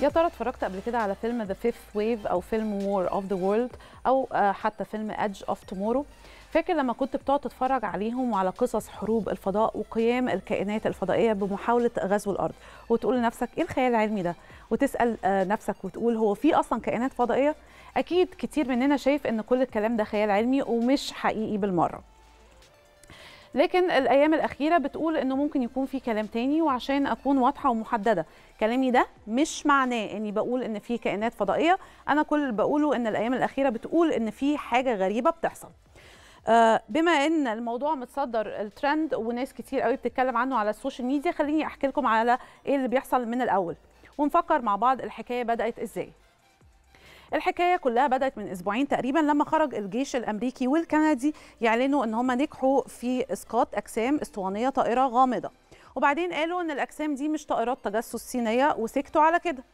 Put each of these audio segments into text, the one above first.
يا ترى اتفرجت قبل كده على فيلم ذا فيفث ويف او فيلم وور اوف ذا وورلد او آه، حتى فيلم ايدج اوف تومورو فاكر لما كنت بتقعد تتفرج عليهم وعلى قصص حروب الفضاء وقيام الكائنات الفضائيه بمحاوله غزو الارض وتقول لنفسك ايه الخيال العلمي ده وتسال آه، نفسك وتقول هو في اصلا كائنات فضائيه اكيد كتير مننا شايف ان كل الكلام ده خيال علمي ومش حقيقي بالمره لكن الايام الاخيره بتقول انه ممكن يكون في كلام تاني وعشان اكون واضحه ومحدده كلامي ده مش معناه اني بقول ان في كائنات فضائيه انا كل اللي بقوله ان الايام الاخيره بتقول ان في حاجه غريبه بتحصل آه، بما ان الموضوع متصدر الترند وناس كتير قوي بتتكلم عنه على السوشيال ميديا خليني احكي لكم على ايه اللي بيحصل من الاول ونفكر مع بعض الحكايه بدات ازاي الحكايه كلها بدات من اسبوعين تقريبا لما خرج الجيش الامريكي والكندي يعلنوا ان هم نجحوا في اسقاط اجسام اسطوانيه طائره غامضه وبعدين قالوا ان الاجسام دي مش طائرات تجسس صينيه وسكتوا على كده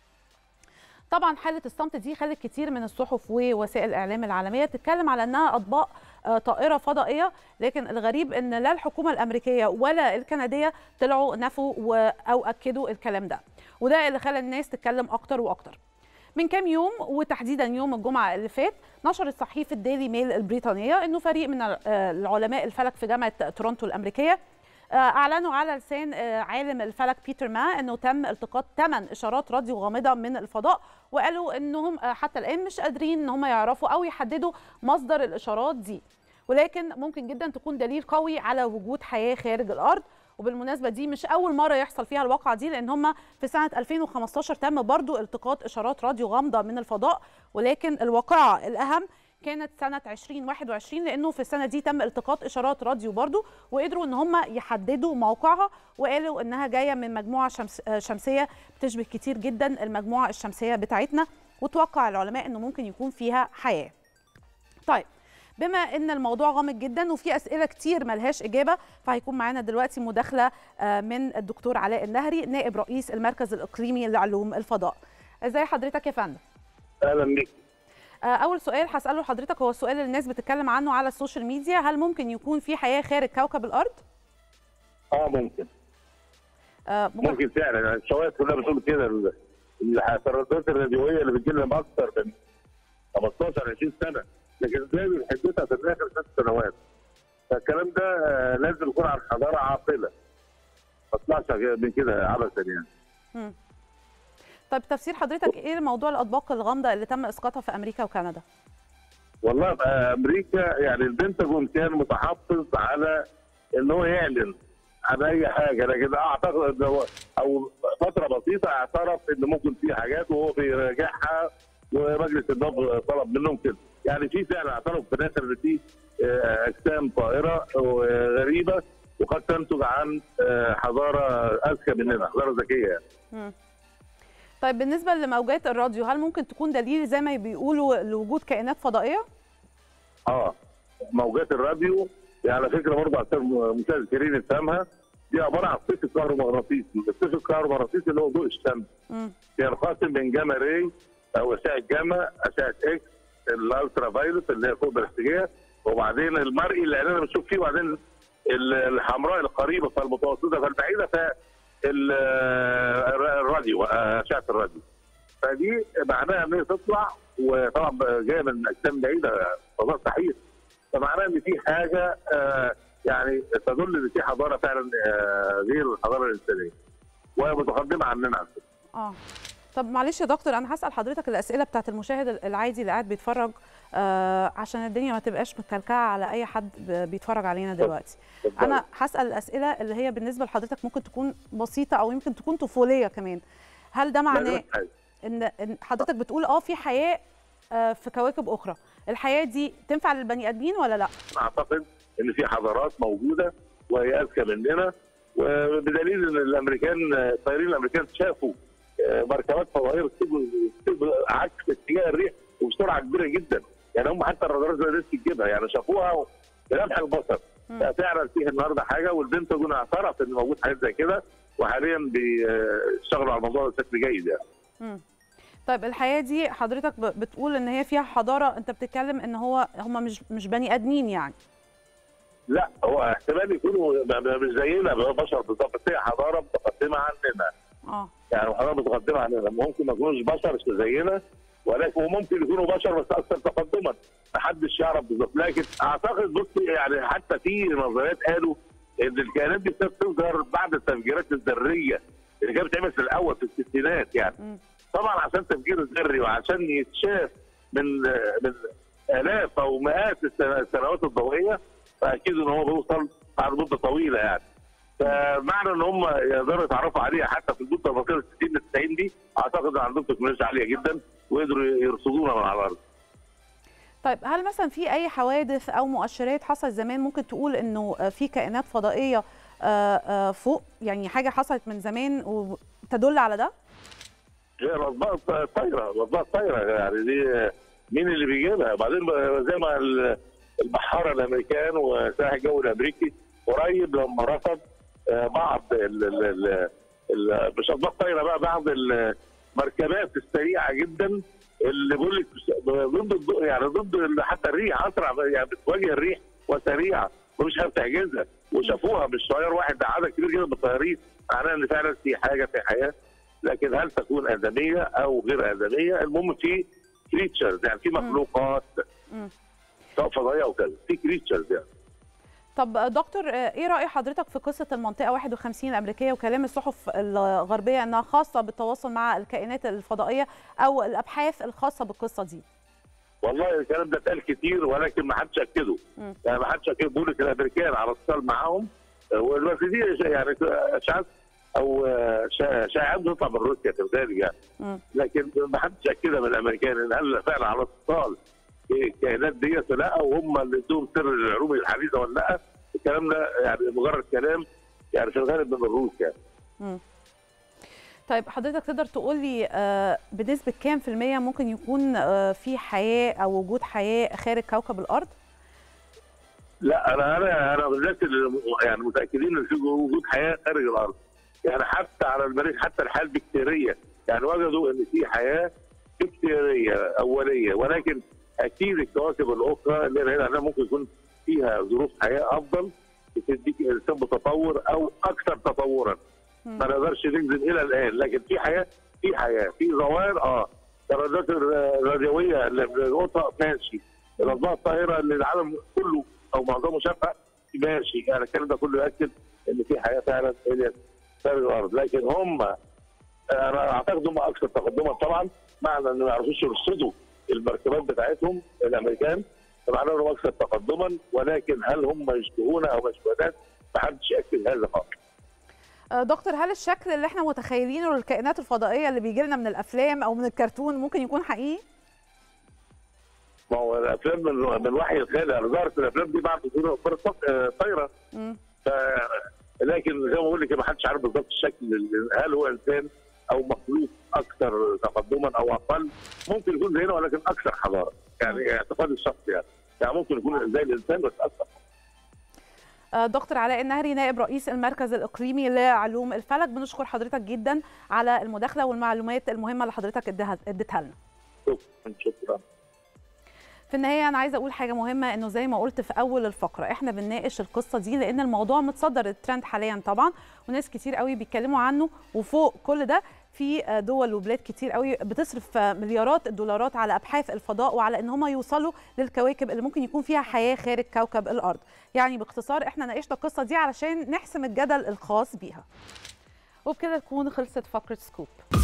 طبعا حاله الصمت دي خلت كتير من الصحف ووسائل الاعلام العالميه تتكلم على انها اطباق آه، طائره فضائيه لكن الغريب ان لا الحكومه الامريكيه ولا الكنديه طلعوا نفوا و- او اكدوا الكلام ده وده اللي خلى الناس تتكلم اكتر واكتر من كام يوم وتحديدا يوم الجمعه اللي فات نشرت صحيفه ديلي ميل البريطانيه انه فريق من ال- آه، العلماء الفلك في جامعه تورونتو الامريكيه آه، اعلنوا على لسان آه، عالم الفلك بيتر ما انه تم التقاط 8 اشارات راديو غامضه من الفضاء وقالوا انهم آه، حتى الان مش قادرين ان هم يعرفوا او يحددوا مصدر الاشارات دي ولكن ممكن جدا تكون دليل قوي على وجود حياه خارج الارض وبالمناسبه دي مش اول مره يحصل فيها الواقعه دي لان هم في سنه 2015 تم برضو التقاط اشارات راديو غامضه من الفضاء ولكن الواقعه الاهم كانت سنه 2021 لانه في السنه دي تم التقاط اشارات راديو برضو وقدروا ان هم يحددوا موقعها وقالوا انها جايه من مجموعه شمس آه، شمسيه بتشبه كتير جدا المجموعه الشمسيه بتاعتنا وتوقع العلماء انه ممكن يكون فيها حياه. طيب بما ان الموضوع غامض جدا وفي اسئله كتير ملهاش اجابه فهيكون معانا دلوقتي مداخله آه، من الدكتور علاء النهري نائب رئيس المركز الاقليمي لعلوم الفضاء. ازي حضرتك يا فندم؟ اهلا بك آه، اول سؤال هساله لحضرتك هو السؤال اللي الناس بتتكلم عنه على السوشيال ميديا هل ممكن يكون في حياه خارج كوكب الارض؟ اه ممكن آه، ممكن ممكن فعلا يعني الشواهد كلها بتقول كده ال- الترددات الراديويه اللي بتجي لنا اكثر من 15 20 سنه لكن ازاي بنحددها في الاخر ست سنوات فالكلام ده آه، لازم يكون عن حضاره عاقله ما طلعش من كده عبثا يعني مم. طيب تفسير حضرتك ايه موضوع الاطباق الغامضه اللي تم اسقاطها في امريكا وكندا؟ والله بقى امريكا يعني البنتاجون كان متحفظ على ان هو يعلن عن اي حاجه لكن اعتقد إن هو او فتره بسيطه اعترف ان ممكن في حاجات وهو بيراجعها ومجلس النقد طلب منهم كده يعني في فعلا اعترف في الاخر ان في آه، اجسام طائره غريبه وقد تنتج عن آه، حضاره اذكى مننا حضاره ذكيه يعني. مم. طيب بالنسبه لموجات الراديو هل ممكن تكون دليل زي ما بيقولوا لوجود كائنات فضائيه؟ اه موجات الراديو دي على فكره برضه عشان مشاهد كريم يفهمها دي عباره عن صيف كهرومغناطيسي، الصيف الكهرومغناطيسي اللي هو ضوء الشمس مم. بينقسم بين جاما راي او اشعه جاما، اشعه اكس، الالترا فايلوت اللي هي فوق البنفسجيه وبعدين المرئي اللي انا بنشوف فيه وبعدين ال- الحمراء القريبه فالمتوسطه فالبعيده فالراديو اشعه الراديو. فدي معناها ان هي تطلع وطبعا جايه من اجسام بعيده فضاء سحيق فمعناها ان في حاجه آه، يعني تدل ان في حضاره فعلا آه، غير الحضاره الانسانيه ومتقدمه عننا على فكرة. اه طب معلش يا دكتور انا هسال حضرتك الاسئله بتاعت المشاهد العادي اللي قاعد بيتفرج آه عشان الدنيا ما تبقاش متكلكعه على اي حد ب- بيتفرج علينا دلوقتي اتفضل. انا هسال الاسئله اللي هي بالنسبه لحضرتك ممكن تكون بسيطه او يمكن تكون طفوليه كمان هل ده لا، معناه لا، حاجة. ان ان حضرتك بتقول اه في حياه آه في كواكب اخرى الحياه دي تنفع للبني ادمين ولا لا اعتقد ان في حضارات موجوده وهي اذكى مننا وبدليل ان الامريكان الطيارين الامريكان شافوا آه، مركبات فضائيه بتسيب بتسيب عكس اتجاه الريح وبسرعه كبيره جدا يعني هم حتى الرادارات ما قدرتش تجيبها يعني شافوها بلمح البصر مم. ففعلا فيه النهارده حاجه والبنتاجون اعترف ان موجود حاجات زي كده وحاليا بيشتغلوا على الموضوع ده بشكل جيد يعني مم. طيب الحياه دي حضرتك ب- بتقول ان هي فيها حضاره انت بتتكلم ان هو هم مش مش بني ادمين يعني لا هو احتمال يكونوا م- م- مش زينا بشر بالظبط بس هي حضاره متقدمه عننا اه يعني حضاره متقدمه عننا ممكن ما يكونوش بشر زينا ولكن وممكن يكونوا بشر بس اكثر تقدما محدش يعرف بالظبط لكن اعتقد بص يعني حتى في نظريات قالوا ان الكائنات دي ابتدت تظهر بعد التفجيرات الذريه اللي كانت بتتعمل في الاول في الستينات يعني مم. طبعا عشان التفجير الذري وعشان يتشاف من من الاف او مئات السنة- السنوات الضوئيه فاكيد ان هو بيوصل بعد مده طويله يعني فمعنى ان هم يقدروا يتعرفوا عليها حتى في المده البسيطه 60 ل 90 دي اعتقد ان عندهم تكنولوجيا عاليه جدا وقدروا يرصدونا من على الارض. طيب هل مثلا في اي حوادث او مؤشرات حصلت زمان ممكن تقول انه آه، في كائنات فضائيه آه، آه، فوق يعني حاجه حصلت من زمان وتدل على ده هي الاطباق الطايره الاطباق الطايره يعني دي مين اللي بيجيبها؟ بعدين زي ما ال- البحاره الامريكان وسلاح الجو الامريكي قريب لما رصد آه، بعض ال ال ال ال- مش اطباق طايره بقى بعض المركبات السريعه جدا اللي بيقول لك ضد الضوء يعني ضد حتى الريح اسرع يعني بتواجه الريح وسريعه ومش عارف تحجزها وشافوها مش طيار واحد ده عدد كبير جدا من الطيارين معناه ان فعلا في حاجه في حياه لكن هل تكون ادميه او غير ادميه المهم في كريتشرز يعني في مخلوقات مم. سواء فضائيه او كذا في كريتشرز يعني طب آه، دكتور آه، ايه راي حضرتك في قصه المنطقه 51 الامريكيه وكلام الصحف الغربيه انها خاصه بالتواصل مع الكائنات الفضائيه او الابحاث الخاصه بالقصه دي والله الكلام ده اتقال كتير ولكن ما حدش اكده مم. يعني ما حدش اكده بيقول لك الامريكان على اتصال معاهم بس دي يعني اشاعات او شا- شائعات بتطلع من روسيا كذلك يعني مم. لكن ما حدش اكدها من الامريكان ان هل فعلا على اتصال الكائنات ديت ولا لا وهم اللي ادوهم سر العلوم الحديثه ولا لا الكلام ده يعني مجرد كلام يعني في الغالب من الروس يعني مم. طيب حضرتك تقدر تقول لي آه، بنسبه كام في الميه ممكن يكون آه، في حياه او وجود حياه خارج كوكب الارض لا انا انا انا من الناس اللي يعني متاكدين ان في وجود حياه خارج الارض يعني حتى على المريخ حتى الحياه البكتيريه يعني وجدوا ان في حياه بكتيريه اوليه ولكن اكيد الكواكب الاخرى اللي هنا هنا ممكن يكون فيها ظروف حياه افضل بتديك انسان بتطور او اكثر تطورا مم. ما نقدرش ننزل الى الان لكن في حياه في حياه في ظواهر اه درجات الراديويه اللي بنلقطها ماشي الاضواء الطاهره اللي العالم كله او معظمه شافها ماشي يعني الكلام ده كله ياكد ان في حياه فعلا هي خارج الارض لكن هم انا اعتقد هم اكثر تقدما طبعا معنى ان ما يعرفوش يرصدوا المركبات بتاعتهم الامريكان فمعناه انهم اكثر تقدما ولكن هل هم يشبهونا او ما يشبهوناش ما حدش ياكد هذا خالص آه، دكتور هل الشكل اللي احنا متخيلينه للكائنات الفضائيه اللي بيجي لنا من الافلام او من الكرتون ممكن يكون حقيقي ما هو الافلام من من وحي الخيال يعني ظهرت الافلام دي بعد ظهور فرصة طايره مم. ف لكن زي ما بقول لك ما حدش عارف بالظبط الشكل ال- هل هو انسان او مخلوق اكثر تقدما او اقل ممكن يكون زينا ولكن اكثر حضاره يعني اعتقادي الشخصي يعني يعني ممكن يكون زي الانسان بس اكثر آه، دكتور علاء النهري نائب رئيس المركز الإقليمي لعلوم الفلك بنشكر حضرتك جدا على المداخلة والمعلومات المهمة اللي حضرتك اديها- اديتها لنا شكرا شكرا في النهاية أنا عايزة أقول حاجة مهمة إنه زي ما قلت في أول الفقرة إحنا بنناقش القصة دي لأن الموضوع متصدر الترند حاليا طبعا وناس كتير قوي بيتكلموا عنه وفوق كل ده في دول وبلاد كتير قوي بتصرف مليارات الدولارات على أبحاث الفضاء وعلى إن هم يوصلوا للكواكب اللي ممكن يكون فيها حياة خارج كوكب الأرض يعني باختصار إحنا ناقشنا القصة دي علشان نحسم الجدل الخاص بيها وبكده تكون خلصت فقرة سكوب